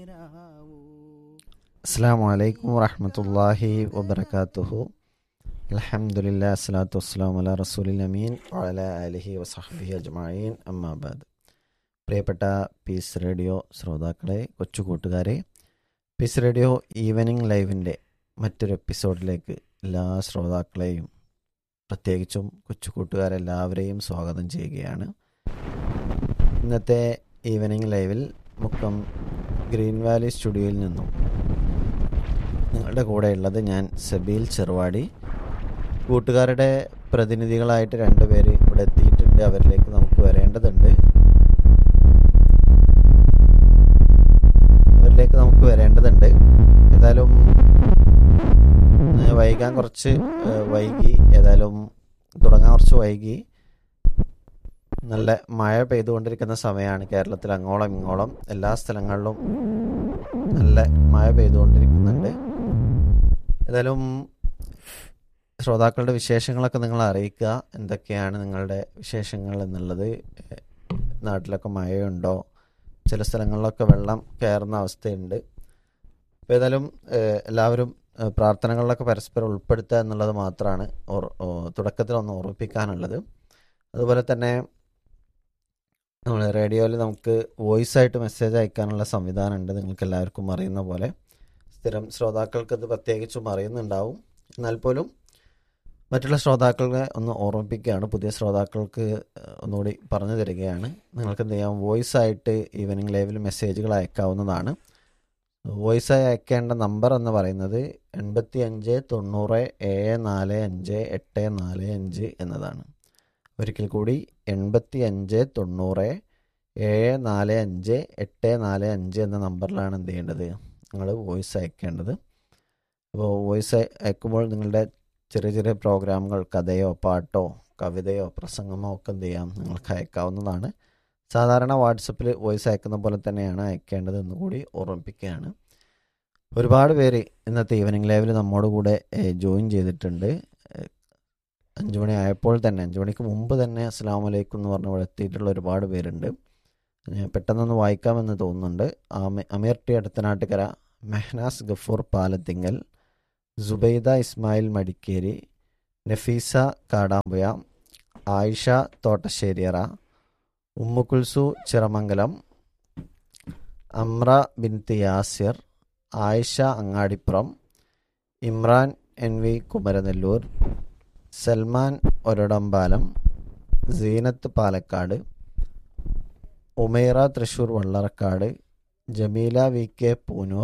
അസ്സാം വലൈക്കും വറഹമത്തല്ലാഹി വബർക്കാത്തുഹു അലഹമുല്ലാ അസ്സലാത്തു വസ്സലാം അല റസൂലിൽ അമീൻ വഅല അലിഹി വസഹബിഹി അജ്മഈൻ അമ്മാബാദ് പ്രിയപ്പെട്ട പീസ് റേഡിയോ ശ്രോതാക്കളെ കൊച്ചു കൂട്ടുകാരെ പീസ് റേഡിയോ ഈവനിങ് ലൈവിൻ്റെ മറ്റൊരു എപ്പിസോഡിലേക്ക് എല്ലാ ശ്രോതാക്കളെയും പ്രത്യേകിച്ചും കൊച്ചു കൂട്ടുകാരെല്ലാവരെയും സ്വാഗതം ചെയ്യുകയാണ് ഇന്നത്തെ ഈവനിങ് ലൈവിൽ മുക്കം ഗ്രീൻ വാലി സ്റ്റുഡിയോയിൽ നിന്നും നിങ്ങളുടെ കൂടെ ഉള്ളത് ഞാൻ സബീൽ ചെറുവാടി കൂട്ടുകാരുടെ പ്രതിനിധികളായിട്ട് രണ്ടുപേര് ഇവിടെ എത്തിയിട്ടുണ്ട് അവരിലേക്ക് നമുക്ക് വരേണ്ടതുണ്ട് അവരിലേക്ക് നമുക്ക് വരേണ്ടതുണ്ട് ഏതായാലും ഏഹ്, വൈകാൻ കുറച്ച് ഏഹ്, വൈകി ഏതായാലും തുടങ്ങാൻ കുറച്ച് വൈകി നല്ല മഴ പെയ്തുകൊണ്ടിരിക്കുന്ന സമയമാണ് കേരളത്തിൽ അങ്ങോളം ഇങ്ങോളം എല്ലാ സ്ഥലങ്ങളിലും നല്ല മഴ പെയ്തുകൊണ്ടിരിക്കുന്നുണ്ട് ഏതായാലും ശ്രോതാക്കളുടെ വിശേഷങ്ങളൊക്കെ നിങ്ങൾ അറിയിക്കുക എന്തൊക്കെയാണ് നിങ്ങളുടെ വിശേഷങ്ങൾ എന്നുള്ളത് ഏഹ് നാട്ടിലൊക്കെ മഴയുണ്ടോ ചില സ്ഥലങ്ങളിലൊക്കെ വെള്ളം കയറുന്ന അവസ്ഥയുണ്ട് അപ്പോൾ ഏതായാലും ഏഹ് എല്ലാവരും ഏഹ് പ്രാർത്ഥനകളിലൊക്കെ പരസ്പരം ഉൾപ്പെടുത്തുക എന്നുള്ളത് മാത്രമാണ് ഓർ- ഓ- തുടക്കത്തിലൊന്ന് ഓർമ്മിപ്പിക്കാനുള്ളത് അതുപോലെ തന്നെ നമ്മൾ റേഡിയോയിൽ നമുക്ക് വോയിസ് ആയിട്ട് മെസ്സേജ് അയക്കാനുള്ള സംവിധാനമുണ്ട് നിങ്ങൾക്ക് എല്ലാവർക്കും അറിയുന്ന പോലെ സ്ഥിരം ശ്രോതാക്കൾക്ക് ഇത് പ്രത്യേകിച്ചും അറിയുന്നുണ്ടാവും എന്നാൽ പോലും മറ്റുള്ള ശ്രോതാക്കളെ ഒന്ന് ഓർമ്മിപ്പിക്കുകയാണ് പുതിയ ശ്രോതാക്കൾക്ക് ഏഹ്, ഒന്നുകൂടി പറഞ്ഞു തരികയാണ് നിങ്ങൾക്ക് എന്ത് ചെയ്യാം വോയിസ് ആയിട്ട് ഈവനിങ് ലൈവിൽ മെസ്സേജുകൾ അയക്കാവുന്നതാണ് വോയിസ് ആയി അയക്കേണ്ട നമ്പർ എന്ന് പറയുന്നത് എൺപത്തി അഞ്ച് തൊണ്ണൂറ് ഏഴ് നാല് അഞ്ച് എട്ട് നാല് അഞ്ച് എന്നതാണ് ഒരിക്കൽ കൂടി എൺപത്തി അഞ്ച് തൊണ്ണൂറ് ഏഴ് നാല് അഞ്ച് എട്ട് നാല് അഞ്ച് എന്ന നമ്പറിലാണ് എന്ത് ചെയ്യേണ്ടത് നിങ്ങൾ വോയിസ് അയക്കേണ്ടത് അപ്പോൾ വോയിസ് അയക്കുമ്പോൾ നിങ്ങളുടെ ചെറിയ ചെറിയ പ്രോഗ്രാമുകൾ കഥയോ പാട്ടോ കവിതയോ പ്രസംഗമോ ഒക്കെ എന്ത് ചെയ്യാം നിങ്ങൾക്ക് അയക്കാവുന്നതാണ് സാധാരണ വാട്സപ്പിൽ വോയിസ് അയക്കുന്ന പോലെ തന്നെയാണ് അയക്കേണ്ടത് എന്ന് കൂടി ഓർമ്മിപ്പിക്കുകയാണ് ഒരുപാട് പേര് ഇന്നത്തെ ഈവനിങ് ലൈവിൽ നമ്മോട് കൂടെ ജോയിൻ ചെയ്തിട്ടുണ്ട് ഏഹ് അഞ്ചു മണി ആയപ്പോൾ തന്നെ അഞ്ചു മണിക്ക് മുമ്പ് തന്നെ അസ്സാം വലൈക്കും എന്ന് പറഞ്ഞ് ഇവിടെ എത്തിയിട്ടുള്ള ഒരുപാട് പേരുണ്ട് ഞാൻ പെട്ടെന്നൊന്ന് വായിക്കാമെന്ന് തോന്നുന്നുണ്ട് ആമി- അമീർ ടി അടുത്തനാട്ടുകര മെഹ്നാസ് ഗഫൂർ പാലത്തിങ്കൽ സുബൈദ ഇസ്മായിൽ മടിക്കേരി നഫീസ കാടാമ്പുയ ആയിഷ തോട്ടശ്ശേരിയറ ഉമ്മുകുൽസു ചിറമംഗലം അമ്ര ബിൻത്ത് യാസിർ ആയിഷ അങ്ങാടിപ്പുറം ഇമ്രാൻ എൻ വി കുമരനെല്ലൂർ സൽമാൻ ഒരടമ്പാലം സീനത്ത് പാലക്കാട് ഉമൈറ തൃശൂർ വള്ളറക്കാട് ജമീല വി കെ പൂനൂർ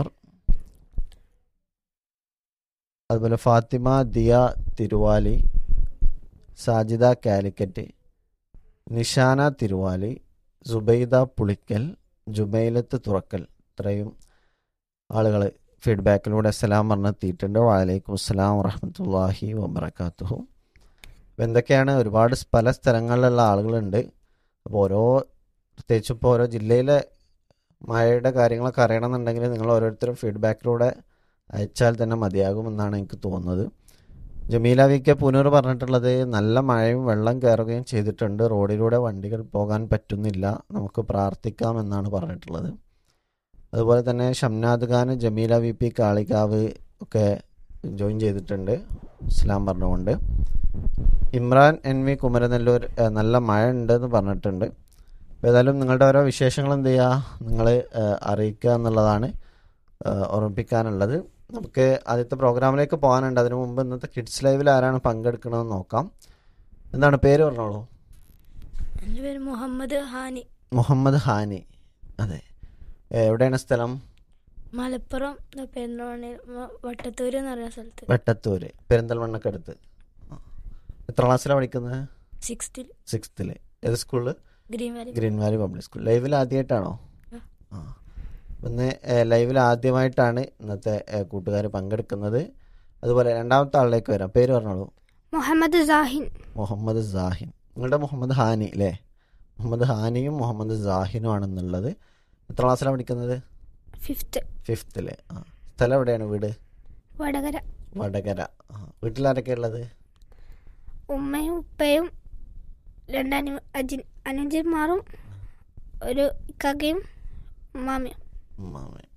അതുപോലെ ഫാത്തിമ ദിയ തിരുവാലി സാജിദ കാലിക്കറ്റ് നിഷാന തിരുവാലി സുബൈദ പുളിക്കൽ ജുബൈലത്ത് തുറക്കൽ ഇത്രയും ആളുകൾ ഫീഡ്ബാക്കിലൂടെ അസ്സലാം പറഞ്ഞെത്തിയിട്ടുണ്ട് വാലൈക്കും അസ്സലാം വറഹമത്തല്ലാഹി വബർക്കാത്തുഹു അപ്പോൾ എന്തൊക്കെയാണ് ഒരുപാട് സ് പല സ്ഥലങ്ങളിലുള്ള ആളുകളുണ്ട് അപ്പോൾ ഓരോ പ്രത്യേകിച്ച് ഇപ്പോൾ ഓരോ ജില്ലയിലെ മഴയുടെ കാര്യങ്ങളൊക്കെ അറിയണമെന്നുണ്ടെങ്കിൽ നിങ്ങൾ ഓരോരുത്തരും ഫീഡ്ബാക്കിലൂടെ അയച്ചാൽ തന്നെ മതിയാകുമെന്നാണ് എനിക്ക് തോന്നുന്നത് ജമീല വി കെ പുനൂർ പറഞ്ഞിട്ടുള്ളത് നല്ല മഴയും വെള്ളം കയറുകയും ചെയ്തിട്ടുണ്ട് റോഡിലൂടെ വണ്ടികൾ പോകാൻ പറ്റുന്നില്ല നമുക്ക് പ്രാർത്ഥിക്കാമെന്നാണ് പറഞ്ഞിട്ടുള്ളത് അതുപോലെ തന്നെ ഷംനാദ് ഖാൻ ജമീല വി പി കാളികാവ് ഒക്കെ ജോയിൻ ചെയ്തിട്ടുണ്ട് ഇസ്ലാം പറഞ്ഞുകൊണ്ട് ഇമ്രാൻ എൻ വി കുമരനെല്ലൂർ ഏഹ്, നല്ല മഴ ഉണ്ടെന്ന് പറഞ്ഞിട്ടുണ്ട് അപ്പോൾ ഏതായാലും നിങ്ങളുടെ ഓരോ വിശേഷങ്ങൾ എന്ത് ചെയ്യുക നിങ്ങൾ അറിയിക്കുക എന്നുള്ളതാണ് ഏഹ്, ഓർമ്മിപ്പിക്കാനുള്ളത് നമുക്ക് ആദ്യത്തെ പ്രോഗ്രാമിലേക്ക് പോകാനുണ്ട് അതിനു മുമ്പ് ഇന്നത്തെ കിഡ്സ് ലൈവിൽ ആരാണ് പങ്കെടുക്കണമെന്ന് നോക്കാം എന്താണ് പേര് പറഞ്ഞോളൂ എൻ്റെ പേര് മുഹമ്മദ് ഹാനി മുഹമ്മദ് ഹാനി അതെ ഏഹ്, എവിടെയാണ് സ്ഥലം മലപ്പുറം പെരുന്തൽമണ്ണ വട്ടത്തൂര് എന്ന് പറയുന്ന സ്ഥലത്ത് വെട്ടത്തൂര് പെരിന്തൽമണ്ണക്കടുത്ത് ആ. എത്ര ക്ലാസ്സിലാണ് പഠിക്കുന്നത് സിക്സ്ത്തിൽ സിക്സ്ത്തില് ഏത് സ്കൂളിൽ green valley green valley public school ലൈവിൽ ആദ്യമായിട്ടാണോ ആ. ആ അപ്പം ഇന്ന് ലൈവിൽ ആദ്യമായിട്ടാണ് ഇന്നത്തെ കൂട്ടുകാർ പങ്കെടുക്കുന്നത് അതുപോലെ രണ്ടാമത്തെ ആളിലേക്ക് വരാം പേര് പറഞ്ഞോളൂ മുഹമ്മദ് സാഹിൻ മുഹമ്മദ് സാഹിൻ നിങ്ങളുടെ മുഹമ്മദ് ഹാനി അല്ലേ മുഹമ്മദ് ഹാനിയും മുഹമ്മദ് സാഹിനും ആണെന്നുള്ളത് എത്ര ക്ലാസ്സിലാണ് പഠിക്കുന്നത് ഫിഫ്ത്ത് ഫിഫ്ത്തില് ആ സ്ഥലം എവിടെയാണ് വീട് വടകര വടകര ആ വീട്ടിലാരൊക്കെ ഉള്ളത് ഉമ്മയും ഉപ്പയും രണ്ടനു അജിൻ അനുജന്മാരും ഒരു ഇക്കാക്കയും മാമയും മാമ ആ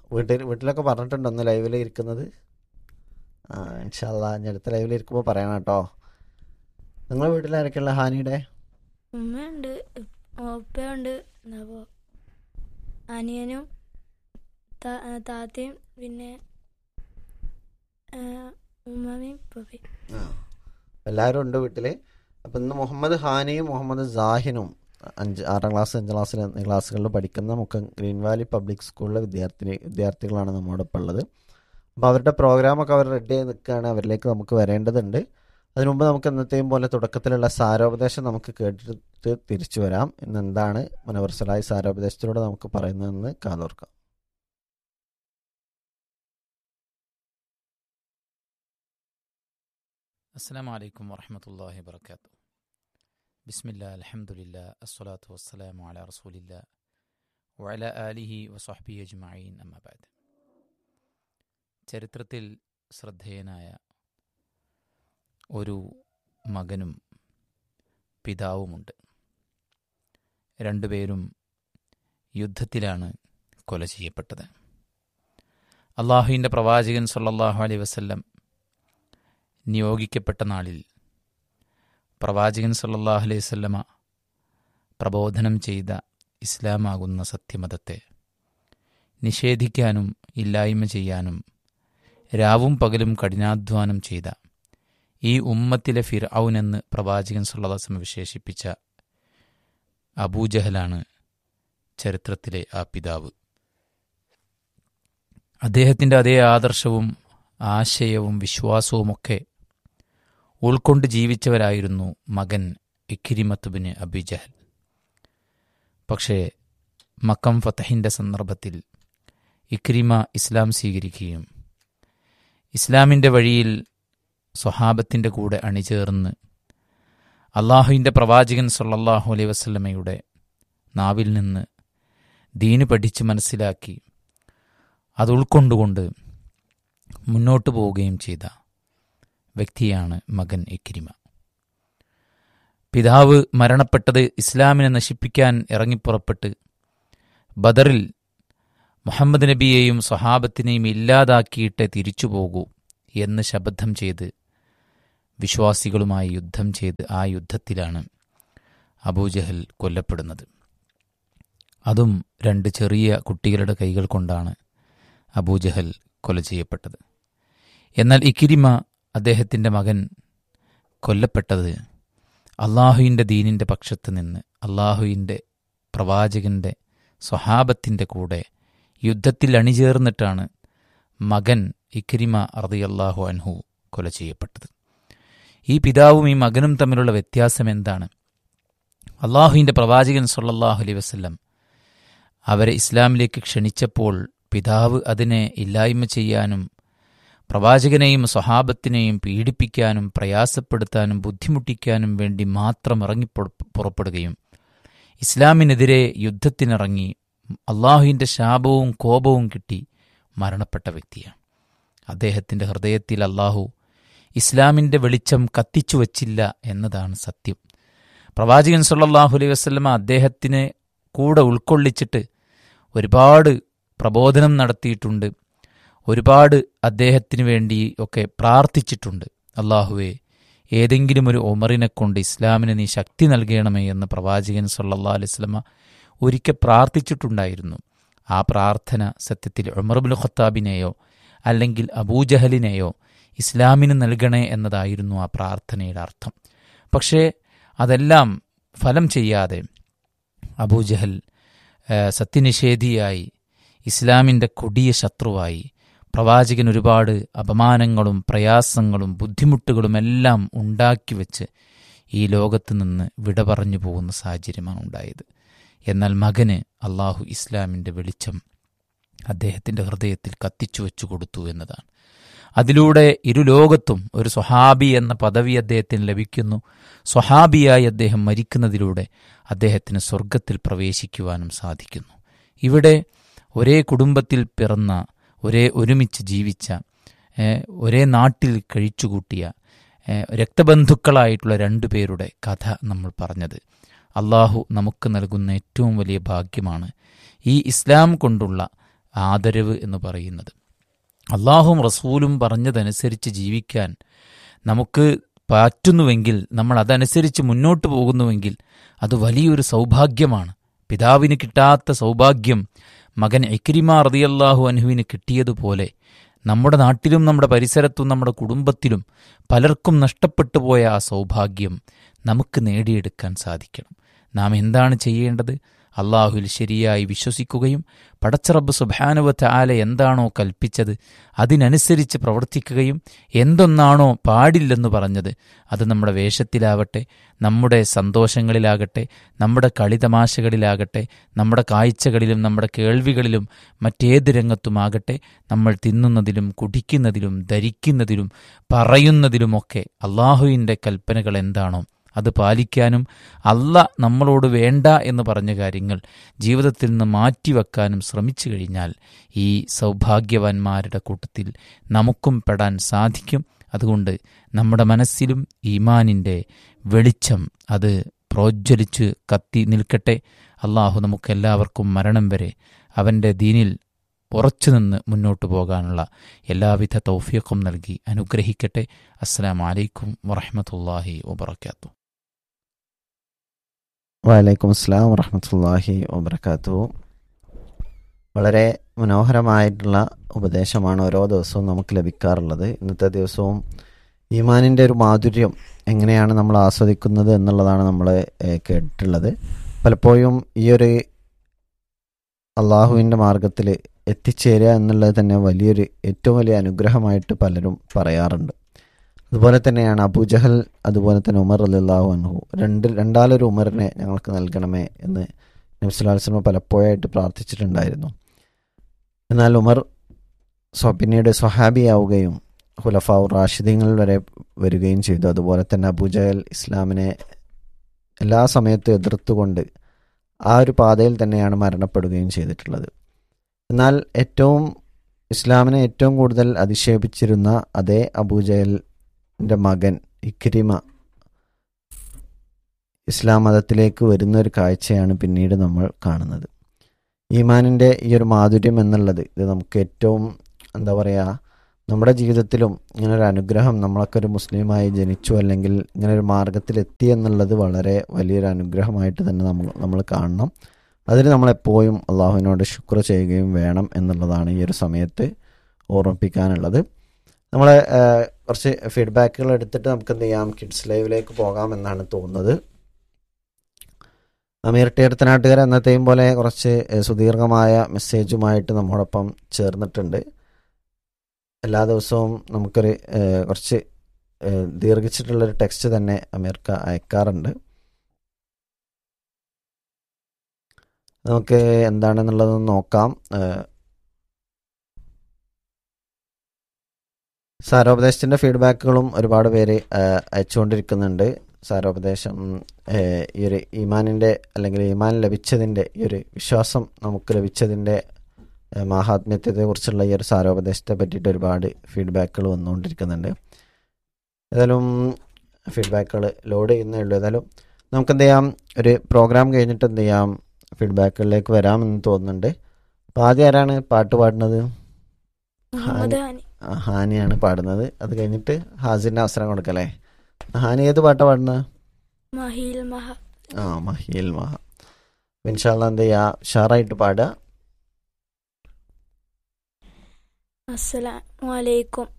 വീട്ടിൽ വീട്ടിലൊക്കെ പറഞ്ഞിട്ടുണ്ടോ ഒന്ന് ലൈവിൽ ഇരിക്കുന്നത് ആ ഇൻഷാല്ല ഞാൻ അടുത്ത ലൈവിൽ ഇരിക്കുമ്പോൾ പറയണം കേട്ടോ നിങ്ങളെ വീട്ടിലാരൊക്കെയുള്ള ഹാനിയുടെ ഉമ്മയുണ്ട് ഉപ്പയുണ്ട് അപ്പോൾ അനിയനും താ- ആ, താത്തയും പിന്നെ ആ, ഉമ്മയും ഉപ്പയും എല്ലാവരും ഉണ്ട് വീട്ടിൽ അപ്പം ഇന്ന് മുഹമ്മദ് ഹാനിയും മുഹമ്മദ് സാഹിനും അഞ്ച് ആറാം ക്ലാസ് അഞ്ചാം ക്ലാസ്സിൽ എന്നീ ക്ലാസ്സുകളിൽ പഠിക്കുന്ന മുക്കം ഗ്രീൻ വാലി പബ്ലിക് സ്കൂളിലെ വിദ്യാർത്ഥി വിദ്യാർത്ഥികളാണ് നമ്മോടൊപ്പം ഉള്ളത് അപ്പോൾ അവരുടെ പ്രോഗ്രാമൊക്കെ അവർ റെഡി ആയി നിൽക്കുകയാണ് അവരിലേക്ക് നമുക്ക് വരേണ്ടതുണ്ട് അതിനു മുമ്പ് നമുക്ക് എന്നത്തെയും പോലെ തുടക്കത്തിലുള്ള സാരോപദേശം നമുക്ക് കേട്ടിട്ട് തിരിച്ചു വരാം ഇന്ന് എന്താണ് മുനവർസലായി സാരോപദേശത്തിലൂടെ നമുക്ക് പറയുന്നതെന്ന് കാതോർക്കാം السلام عليكم ورحمة الله وبركاته بسم الله الحمد لله الصلاة والسلام على رسول الله وعلى آله وصحبه أجمعين أما بعد ചരിത്രത്തിൽ ശ്രദ്ധേയനായ ഒരു മകനും പിതാവുമുണ്ട് രണ്ടുപേരും യുദ്ധത്തിലാണ് കൊല ചെയ്യപ്പെട്ടത് അള്ളാഹുവിൻ്റെ പ്രവാചകൻ സല്ലല്ലാഹു അലൈഹി വസല്ലം നിയോഗിക്കപ്പെട്ട നാളിൽ പ്രവാചകൻ സല്ലല്ലാഹു അലൈഹി വസല്ലമ പ്രബോധനം ചെയ്ത ഇസ്ലാമാകുന്ന സത്യമതത്തെ നിഷേധിക്കാനും ഇല്ലായ്മ ചെയ്യാനും രാവും പകലും കഠിനാധ്വാനം ചെയ്ത ഈ ഉമ്മത്തിലെ ഫിർഔൻ എന്ന് പ്രവാചകൻ സല്ലല്ലാഹു വിശേഷിപ്പിച്ച അബൂജഹലാണ് ചരിത്രത്തിലെ ആ പിതാവ് അദ്ദേഹത്തിൻ്റെ അതേ ആദർശവും ആശയവും വിശ്വാസവുമൊക്കെ ഉൾക്കൊണ്ട് ജീവിച്ചവരായിരുന്നു മകൻ ഇക്കിരിമത്തുബിന് അബിജഹൽ പക്ഷേ മക്കം ഫത്തഹിൻ്റെ സന്ദർഭത്തിൽ ഇക്രിമ ഇസ്ലാം സ്വീകരിക്കുകയും ഇസ്ലാമിൻ്റെ വഴിയിൽ സ്വഹാബത്തിൻ്റെ കൂടെ അണിചേർന്ന് അള്ളാഹുവിൻ്റെ പ്രവാചകൻ സല്ലല്ലാഹു അലൈഹി വസല്ലമയുടെ നാവിൽ നിന്ന് ദീന് പഠിച്ച് മനസ്സിലാക്കി അത് ഉൾക്കൊണ്ടുകൊണ്ട് മുന്നോട്ട് പോവുകയും ചെയ്ത വ്യക്തിയാണ് മകൻ ഇക്രിമ പിതാവ് മരണപ്പെട്ടത് ഇസ്ലാമിനെ നശിപ്പിക്കാൻ ഇറങ്ങിപ്പുറപ്പെട്ട് ബദറിൽ മുഹമ്മദ് നബിയെയും സ്വഹാബത്തിനെയും ഇല്ലാതാക്കിയിട്ടേ തിരിച്ചു പോകൂ എന്ന് ശപഥം ചെയ്ത് വിശ്വാസികളുമായി യുദ്ധം ചെയ്ത് ആ യുദ്ധത്തിലാണ് അബൂജഹൽ കൊല്ലപ്പെടുന്നത് അതും രണ്ട് ചെറിയ കുട്ടികളുടെ കൈകൾ കൊണ്ടാണ് അബൂജഹൽ കൊല ചെയ്യപ്പെട്ടത് എന്നാൽ ഇക്കിരിമ അദ്ദേഹത്തിൻ്റെ മകൻ കൊല്ലപ്പെട്ടത് അള്ളാഹുവിൻ്റെ ദീനിൻ്റെ പക്ഷത്ത് നിന്ന് അള്ളാഹുവിൻ്റെ പ്രവാചകൻ്റെ സ്വഹാബത്തിൻ്റെ കൂടെ യുദ്ധത്തിൽ അണിചേർന്നിട്ടാണ് മകൻ ഇക്രിമ അറദിയല്ലാഹു അൻഹു കൊല ചെയ്യപ്പെട്ടത് ഈ പിതാവും ഈ മകനും തമ്മിലുള്ള വ്യത്യാസം എന്താണ് അള്ളാഹുവിൻ്റെ പ്രവാചകൻ സല്ലല്ലാഹു അലൈഹി വസല്ലം അവരെ ഇസ്ലാമിലേക്ക് ക്ഷണിച്ചപ്പോൾ പിതാവ് അതിനെ ഇല്ലായ്മ ചെയ്യാനും പ്രവാചകനെയും സ്വഹാബത്തിനെയും പീഡിപ്പിക്കാനും പ്രയാസപ്പെടുത്താനും ബുദ്ധിമുട്ടിക്കാനും വേണ്ടി മാത്രം ഇറങ്ങി പുറപ്പെടുകയും ഇസ്ലാമിനെതിരെ യുദ്ധത്തിനിറങ്ങി അള്ളാഹുവിൻ്റെ ശാപവും കോപവും കിട്ടി മരണപ്പെട്ട വ്യക്തിയാണ് അദ്ദേഹത്തിൻ്റെ ഹൃദയത്തിൽ അള്ളാഹു ഇസ്ലാമിൻ്റെ വെളിച്ചം കത്തിച്ചു വച്ചില്ല എന്നതാണ് സത്യം പ്രവാചകൻ സല്ലല്ലാഹു അലൈഹി വസല്ലമ അദ്ദേഹത്തിനെ കൂടെ ഉൾക്കൊള്ളിച്ചിട്ട് ഒരുപാട് പ്രബോധനം നടത്തിയിട്ടുണ്ട് ഒരുപാട് അദ്ദേഹത്തിന് വേണ്ടി ഒക്കെ പ്രാർത്ഥിച്ചിട്ടുണ്ട് അള്ളാഹുവെ ഏതെങ്കിലും ഒരു ഒമറിനെ കൊണ്ട് ഇസ്ലാമിന് നീ ശക്തി നൽകണമേ എന്ന് പ്രവാചകൻ സല്ലല്ലാഹു അലൈഹി വസല്ലമ ഒരിക്കൽ പ്രാർത്ഥിച്ചിട്ടുണ്ടായിരുന്നു ആ പ്രാർത്ഥന സത്യത്തിൽ ഉമർബുൽ ഖത്താബിനെയോ അല്ലെങ്കിൽ അബൂജഹലിനെയോ ഇസ്ലാമിന് നൽകണേ എന്നതായിരുന്നു ആ പ്രാർത്ഥനയുടെ അർത്ഥം പക്ഷേ അതെല്ലാം ഫലം ചെയ്യാതെ അബൂജഹൽ സത്യനിഷേധിയായി ഇസ്ലാമിൻ്റെ കൊടിയ ശത്രുവായി പ്രവാചകൻ ഒരുപാട് അപമാനങ്ങളും പ്രയാസങ്ങളും ബുദ്ധിമുട്ടുകളും എല്ലാം ഉണ്ടാക്കി വെച്ച് ഈ ലോകത്ത് നിന്ന് വിട പറഞ്ഞു പോകുന്ന സാഹചര്യമാണ് ഉണ്ടായത് എന്നാൽ മകന് അള്ളാഹു ഇസ്ലാമിൻ്റെ വെളിച്ചം അദ്ദേഹത്തിൻ്റെ ഹൃദയത്തിൽ കത്തിച്ചു വെച്ചു കൊടുത്തു എന്നതാണ് അതിലൂടെ ഇരു ലോകത്തും ഒരു സ്വഹാബി എന്ന പദവി അദ്ദേഹത്തിന് ലഭിക്കുന്നു സ്വഹാബിയായി അദ്ദേഹം മരിക്കുന്നതിലൂടെ അദ്ദേഹത്തിന് സ്വർഗത്തിൽ പ്രവേശിക്കുവാനും സാധിക്കുന്നു ഇവിടെ ഒരേ കുടുംബത്തിൽ പിറന്ന ഒരേ ഒരുമിച്ച് ജീവിച്ച ഒരേ നാട്ടിൽ കഴിച്ചുകൂട്ടിയ രക്തബന്ധുക്കളായിട്ടുള്ള രണ്ടു പേരുടെ കഥ നമ്മൾ പറഞ്ഞത് അള്ളാഹു നമുക്ക് നൽകുന്ന ഏറ്റവും വലിയ ഭാഗ്യമാണ് ഈ ഇസ്ലാം കൊണ്ടുള്ള ആദരവ് എന്ന് പറയുന്നത് അള്ളാഹും റസൂലും പറഞ്ഞതനുസരിച്ച് ജീവിക്കാൻ നമുക്ക് പറ്റുന്നുവെങ്കിൽ നമ്മൾ അതനുസരിച്ച് മുന്നോട്ട് പോകുന്നുവെങ്കിൽ അത് വലിയൊരു സൗഭാഗ്യമാണ് പിതാവിന് കിട്ടാത്ത സൗഭാഗ്യം മകൻ എക്രിമ റതിയല്ലാഹു അൻഹുവിന് കിട്ടിയതുപോലെ നമ്മുടെ നാട്ടിലും നമ്മുടെ പരിസരത്തും നമ്മുടെ കുടുംബത്തിലും പലർക്കും നഷ്ടപ്പെട്ടു പോയ ആ സൗഭാഗ്യം നമുക്ക് നേടിയെടുക്കാൻ സാധിക്കണം നാം എന്താണ് ചെയ്യേണ്ടത് അള്ളാഹുവിൽ ശരിയായി വിശ്വസിക്കുകയും പടച്ചറബ് സുബാനുവത്ത് ആല എന്താണോ കൽപ്പിച്ചത് അതിനനുസരിച്ച് പ്രവർത്തിക്കുകയും എന്തൊന്നാണോ പാടില്ലെന്ന് പറഞ്ഞത് അത് നമ്മുടെ വേഷത്തിലാവട്ടെ നമ്മുടെ സന്തോഷങ്ങളിലാകട്ടെ നമ്മുടെ കളിതമാശകളിലാകട്ടെ നമ്മുടെ കാഴ്ചകളിലും നമ്മുടെ കേൾവികളിലും മറ്റേത് രംഗത്തുമാകട്ടെ നമ്മൾ തിന്നുന്നതിലും കുടിക്കുന്നതിലും ധരിക്കുന്നതിലും പറയുന്നതിലുമൊക്കെ അള്ളാഹുവിൻ്റെ കൽപ്പനകൾ എന്താണോ അത് പാലിക്കാനും അല്ല നമ്മളോട് വേണ്ട എന്ന് പറഞ്ഞ കാര്യങ്ങൾ ജീവിതത്തിൽ നിന്ന് മാറ്റിവെക്കാനും ശ്രമിച്ചു കഴിഞ്ഞാൽ ഈ സൗഭാഗ്യവാന്മാരുടെ കൂട്ടത്തിൽ നമുക്കും പെടാൻ സാധിക്കും അതുകൊണ്ട് നമ്മുടെ മനസ്സിലും ഈമാനിൻ്റെ വെളിച്ചം അത് പ്രോജ്വലിച്ച് കത്തി നിൽക്കട്ടെ അള്ളാഹു നമുക്കെല്ലാവർക്കും മരണം വരെ അവൻ്റെ ദീനിൽ ഉറച്ചുനിന്ന് മുന്നോട്ടു പോകാനുള്ള എല്ലാവിധ തൗഫീഖും നൽകി അനുഗ്രഹിക്കട്ടെ അസ്സലാം വലൈക്കും വറഹമത്തല്ലാഹി വബർക്കാത്തു വലൈക്കും അസ്സാം വറഹമത്തല്ലാഹി വബർക്കാത്തു വളരെ മനോഹരമായിട്ടുള്ള ഉപദേശമാണ് ഓരോ ദിവസവും നമുക്ക് ലഭിക്കാറുള്ളത് ഇന്നത്തെ ദിവസവും ഈമാനിൻ്റെ ഒരു മാധുര്യം എങ്ങനെയാണ് നമ്മൾ ആസ്വദിക്കുന്നത് എന്നുള്ളതാണ് നമ്മൾ ഏഹ്, കേട്ടിട്ടുള്ളത് പലപ്പോഴും ഈ ഒരു അള്ളാഹുവിൻ്റെ മാർഗത്തിൽ എത്തിച്ചേരുക എന്നുള്ളത് തന്നെ വലിയൊരു ഏറ്റവും വലിയ അനുഗ്രഹമായിട്ട് പലരും പറയാറുണ്ട് അതുപോലെ തന്നെയാണ് അബൂജഹൽ അതുപോലെ തന്നെ ഉമർ അല്ലാഹു അൻഹു രണ്ട് രണ്ടാലൊരു ഉമറിനെ ഞങ്ങൾക്ക് നൽകണമേ എന്ന് നബ്സുലാസ്ലമ പലപ്പോഴായിട്ട് പ്രാർത്ഥിച്ചിട്ടുണ്ടായിരുന്നു എന്നാൽ ഉമർ സ്വ പിന്നീട് സ്വഹാബിയാവുകയും ഹുലഫാവ് റാഷിദീങ്ങൾ വരെ വരികയും ചെയ്തു അതുപോലെ തന്നെ അബൂജഹൽ ഇസ്ലാമിനെ എല്ലാ സമയത്തും എതിർത്തുകൊണ്ട് ആ ഒരു പാതയിൽ തന്നെയാണ് മരണപ്പെടുകയും ചെയ്തിട്ടുള്ളത് എന്നാൽ ഏറ്റവും ഇസ്ലാമിനെ ഏറ്റവും കൂടുതൽ അധിക്ഷേപിച്ചിരുന്ന അതേ അബൂജഹലിൻ്റെ മകൻ ഇക്രിമ ഇസ്ലാം മതത്തിലേക്ക് വരുന്ന ഒരു കാഴ്ചയാണ് പിന്നീട് നമ്മൾ കാണുന്നത് ഈമാനിൻ്റെ ഈ ഒരു മാധുര്യം എന്നുള്ളത് ഇത് നമുക്ക് ഏറ്റവും എന്താ പറയുക നമ്മുടെ ജീവിതത്തിലും ഇങ്ങനെ ഒരു അനുഗ്രഹം നമ്മളൊക്കെ ഒരു മുസ്ലിമായി ജനിച്ചു അല്ലെങ്കിൽ ഇങ്ങനെ ഒരു മാർഗത്തിലെത്തി എന്നുള്ളത് വളരെ വലിയൊരു അനുഗ്രഹമായിട്ട് തന്നെ നമ്മൾ നമ്മൾ കാണണം അതിന് നമ്മളെപ്പോഴും അള്ളാഹുവിനോട് ശുക്ർ ചെയ്യുകയും വേണം എന്നുള്ളതാണ് ഈ ഒരു സമയത്ത് ഓർമ്മിപ്പിക്കാനുള്ളത് നമ്മൾ കുറച്ച് ഫീഡ്ബാക്കുകൾ എടുത്തിട്ട് നമുക്ക് എന്ത് ചെയ്യാം കിഡ്സ് ലൈവിലേക്ക് പോകാം എന്നാണ് തോന്നുന്നത് അമീർ ടീർത്തനാട്ടുകാർ എന്നത്തെയും പോലെ കുറച്ച് ഏഹ്, സുദീർഘമായ മെസ്സേജുമായിട്ട് നമ്മോടൊപ്പം ചേർന്നിട്ടുണ്ട് എല്ലാ ദിവസവും നമുക്കൊരു ഏഹ്, കുറച്ച് ഏഹ്, ദീർഘിച്ചിട്ടുള്ളൊരു ടെക്സ്റ്റ് തന്നെ അമീർക്ക് അയക്കാറുണ്ട് നമുക്ക് എന്താണെന്നുള്ളതൊന്ന് നോക്കാം ഏഹ്, സാരോപദേശത്തിൻ്റെ ഫീഡ്ബാക്കുകളും ഒരുപാട് പേര് ഏഹ്, അയച്ചുകൊണ്ടിരിക്കുന്നുണ്ട് സാരോപദേശം ഏഹ്, ഈ ഒരു ഈമാനിൻ്റെ അല്ലെങ്കിൽ ഈമാൻ ലഭിച്ചതിൻ്റെ ഈ ഒരു വിശ്വാസം നമുക്ക് ലഭിച്ചതിൻ്റെ ഏഹ്, മാഹാത്മ്യത്തെക്കുറിച്ചുള്ള ഈ ഒരു സാരോപദേശത്തെ പറ്റിയിട്ട് ഒരുപാട് ഫീഡ്ബാക്കുകൾ വന്നുകൊണ്ടിരിക്കുന്നുണ്ട് ഏതായാലും ഫീഡ്ബാക്കുകൾ ലോഡ് ചെയ്യുന്നേ ഉള്ളൂ ഏതായാലും നമുക്ക് എന്ത് ചെയ്യാം ഒരു പ്രോഗ്രാം കഴിഞ്ഞിട്ട് എന്ത് ചെയ്യാം ഫീഡ്ബാക്കുകളിലേക്ക് വരാമെന്ന് തോന്നുന്നുണ്ട് അപ്പോൾ ആദ്യം ആരാണ് പാട്ട് പാടുന്നത് മുഹമ്മദ് ഹാനി ആ, ഹാനിയാണ് പാടുന്നത് അത് കഴിഞ്ഞിട്ട് ഹാസിൻ്റെ അവസരം കൊടുക്കല്ലേ ഹാനി ഏത് പാട്ടാണ് പാടുന്നത് മഹീൽ മഹ ആ മഹീൽ മഹ ഇൻഷാല്ല എന്ത് ചെയ്യുക ഉഷാറായിട്ട് പാടുക അസ്സലാമു അലൈക്കും